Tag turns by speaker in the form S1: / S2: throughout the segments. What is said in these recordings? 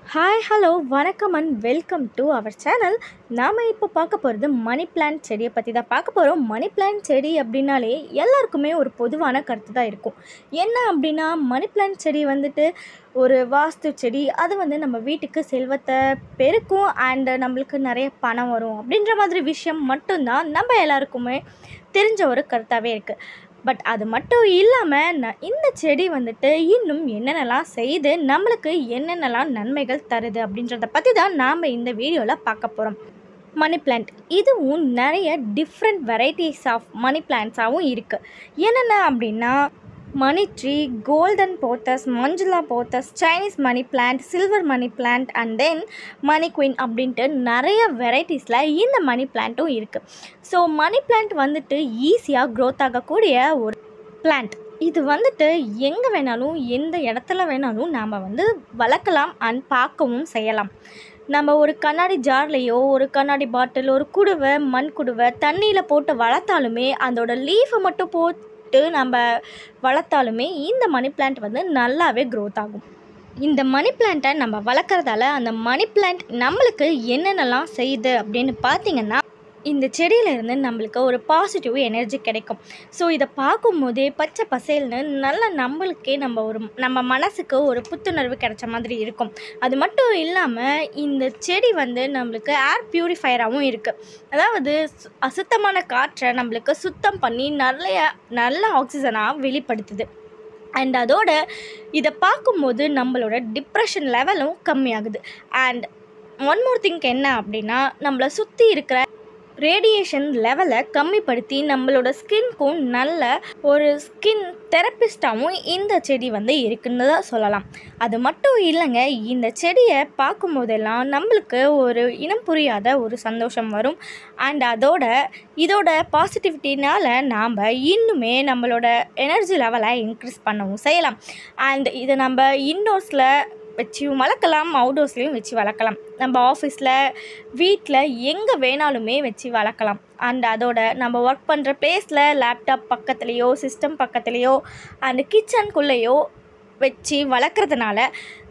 S1: hi hello வணக்கம் and welcome to our channel நாம் இப்போ பார்க்க போகிறது மணி பிளான்ட் செடியை பற்றி தான் பார்க்க போகிறோம் மணி பிளான்ட் செடி அப்படின்னாலே எல்லாருக்குமே ஒரு பொதுவான கருத்து தான் இருக்கும் என்ன அப்படின்னா மணி பிளான்ட் செடி வந்துட்டு ஒரு வாஸ்து செடி அது வந்து நம்ம வீட்டுக்கு செல்வத்தை பெருக்கும் அண்டு நம்மளுக்கு நிறைய பணம் வரும் அப்படின்ற மாதிரி விஷயம் மட்டும்தான் நம்ம எல்லாருக்குமே தெரிஞ்ச ஒரு கருத்தாகவே இருக்குது பட் அது மட்டும் இல்லாமல் நான் இந்த செடி வந்துட்டு இன்னும் என்னென்னலாம் செய்து நம்மளுக்கு என்னென்னலாம் நன்மைகள் தருது அப்படின்றத பற்றி தான் நாம் இந்த வீடியோவில் பார்க்க போகிறோம் மணி பிளான்ட் இதுவும் நிறைய டிஃப்ரெண்ட் வெரைட்டிஸ் ஆஃப் மணி பிளான்ட்ஸாகவும் இருக்குது என்னென்ன அப்படின்னா money tree golden pothos Manjula pothos Chinese money plant silver money plant and then money queen அப்படின்ட்டு நிறைய வெரைட்டிஸில் இந்த மணி பிளான்ட்டும் இருக்குது ஸோ மணி பிளான்ட் வந்துட்டு ஈஸியாக க்ரோத் ஆகக்கூடிய ஒரு பிளான்ட் இது வந்துட்டு எங்கே வேணாலும் எந்த இடத்துல வேணாலும் நாம் வந்து வளர்க்கலாம் அண்ட் பார்க்கவும் செய்யலாம் நம்ம ஒரு கண்ணாடி ஜார்லேயோ ஒரு கண்ணாடி பாட்டில் ஒரு குடுவை மண் குடுவை தண்ணியில் போட்டு வளர்த்தாலுமே அதோட லீஃபை மட்டும் போட்டு நம்ம வளர்த்தாலுமே இந்த மணி பிளான்ட் வந்து நல்லாவே க்ரோத் ஆகும் இந்த மணி பிளான்ட்டை நம்ம வளர்க்குறதால அந்த மணி பிளான்ட் நம்மளுக்கு என்னென்னலாம் செய்யுது அப்படின்னு பார்த்தீங்கன்னா இந்த செடியிலேருந்து நம்மளுக்கு ஒரு பாசிட்டிவ் எனர்ஜி கிடைக்கும் ஸோ இதை பார்க்கும்போதே பச்சை பசேல்னு நல்லா நம்மளுக்கே நம்ம ஒரு நம்ம மனசுக்கு ஒரு புத்துணர்வு கிடைச்ச மாதிரி இருக்கும் அது மட்டும் இல்லாமல் இந்த செடி வந்து நம்மளுக்கு ஏர் பியூரிஃபையராகவும் இருக்குது அதாவது சு- அசுத்தமான காற்றை நம்மளுக்கு சுத்தம் பண்ணி நிறைய நல்ல ஆக்சிஜனாக வெளிப்படுத்துது அண்ட் அதோட இதை பார்க்கும்போது நம்மளோட டிப்ரெஷன் லெவலும் கம்மியாகுது அண்ட் ஒன் மோர் திங்க் என்ன அப்படின்னா நம்மளை சுற்றி இருக்கிற ரேடியேஷன் லெவலை கம்மிப்படுத்தி நம்மளோட ஸ்கின்க்கும் நல்ல ஒரு ஸ்கின் தெரப்பிஸ்டாகவும் இந்த செடி வந்து இருக்குன்னு தான் சொல்லலாம் அது மட்டும் இல்லைங்க இந்த செடியை பார்க்கும்போதெல்லாம் நம்மளுக்கு ஒரு இனம் புரியாத ஒரு சந்தோஷம் வரும் அண்ட் அதோட இதோட பாசிட்டிவிட்டினால் நாம் இன்னுமே நம்மளோட எனர்ஜி லெவலை இன்க்ரீஸ் பண்ணவும் செய்யலாம் அண்ட் இதை நம்ம இன்டோர்ஸில் வச்சு வளர்க்கலாம் அவுடோர்ஸ்லேயும் வச்சு வளர்க்கலாம் நம்ம ஆஃபீஸில் வீட்டில் எங்கே வேணாலுமே வச்சு வளர்க்கலாம் அண்ட் அதோட நம்ம ஒர்க் பண்ணுற பிளேஸில் லேப்டாப் பக்கத்துலேயோ சிஸ்டம் பக்கத்துலேயோ அண்ட் கிச்சனுக்குள்ளேயோ வச்சு வளர்க்குறதுனால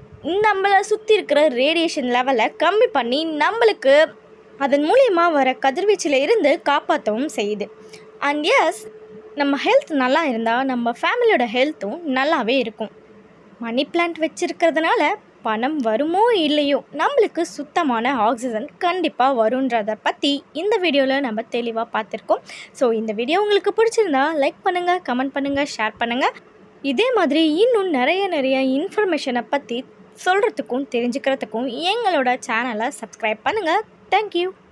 S1: நம்மளை சுற்றி இருக்கிற ரேடியேஷன் லெவலை கம்மி பண்ணி நம்மளுக்கு அதன் மூலியமா வர கதிர்வீச்சில் இருந்து காப்பாற்றவும் செய்யுது அண்ட் எஸ் நம்ம ஹெல்த் நல்லா இருந்தால் நம்ம ஃபேமிலியோட ஹெல்த்தும் நல்லாவே இருக்கும் மணி பிளான்ட் வச்சிருக்கிறதுனால பணம் வருமோ இல்லையோ நம்மளுக்கு சுத்தமான ஆக்சிஜன் கண்டிப்பாக வருன்றதை பற்றி இந்த வீடியோவில் நம்ம தெளிவாக பார்த்துருக்கோம் ஸோ இந்த வீடியோ உங்களுக்கு பிடிச்சிருந்தா லைக் பண்ணுங்கள் கமெண்ட் பண்ணுங்கள் ஷேர் பண்ணுங்கள் இதே மாதிரி இன்னும் நிறைய நிறைய இன்ஃபர்மேஷனை பற்றி சொல்கிறதுக்கும் தெரிஞ்சுக்கிறதுக்கும் எங்களோட சேனலை சப்ஸ்கிரைப் பண்ணுங்கள் தேங்க்யூ